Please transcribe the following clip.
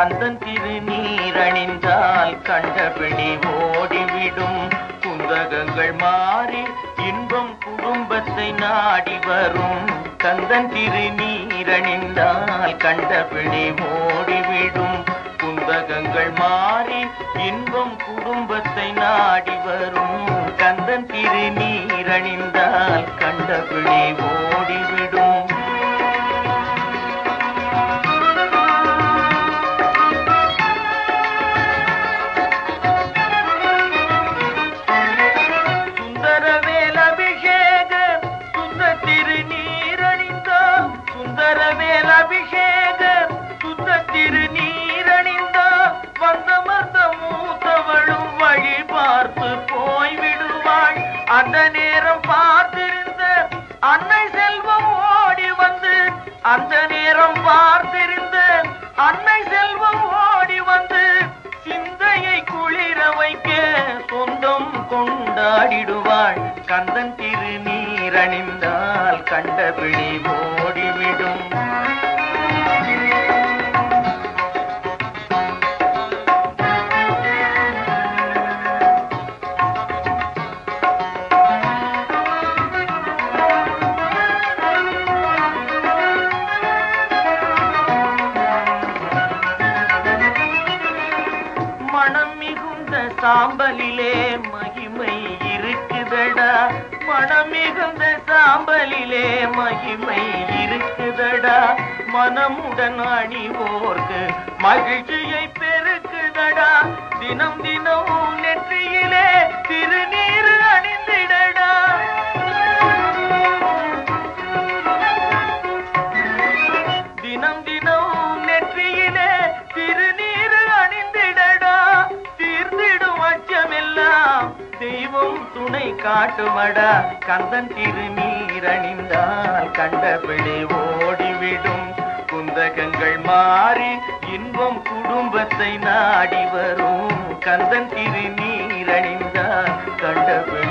கந்தன் திருநீரணிந்தால் கண்டபிடி ஓடிவிடும் குந்தகங்கள் மாறி இன்பம் குடும்பத்தை நாடி வரும் கந்தன் திருநீரணிந்தால் கண்டபிடி ஓடிவிடும் குந்தகங்கள் மாறி இன்பம் குடும்பத்தை நாடி வரும் கந்தன் திருநீரணிந்தால் கண்டபிடி ஓடிவிடும் சுந்தரவேல் அபிஷேக சுத்த திருநீரணிந்தார் சுந்தரவேல் அபிஷேக சுத்த திருநீரணிந்தார் வந்த மந்த மூத்தவளும் வழி பார்த்து போய்விடுவாள் அந்த நேரம் பார்த்திருந்த அன்னை செல்வம் ஓடி வந்து அந்த நேரம் பார்த்திருந்த அன்னை செல்வம் ஓடி வந்து சிந்தையை குளிர வைக்க சொந்தம் கொண்டாடிடுவாள் கந்தன் திருநீரணிந்தால் கண்டபிடி ஓடிவிடும் மனம் மிகுந்த சாம்பலிலே மகிமை இருக்குதடா மனம் மிகுந்த சாம்பலிலே மகிமை இருக்குதடா மனமுடன் அணிவோர்க்கு மகிழ்ச்சியை பெருக்குதடா தினம் தினம் நெற்றியிலே திருநீர் அணிந்திடடா தினம் தினம் நெற்றியிலே திருநீர் அணிந்திடடா தீர்ந்திடும் அச்சமெல்லாம் தெய்வம் துணை காட்டுமடா கந்தன் திருநீர் அணிந்தால் கண்டபிடி ஓடிவிடும் குந்தகங்கள் மாறி இன்பம் குடும்பத்தை நாடி வரும் கந்தன் திருநீர் அணிந்தால் கண்டபிடி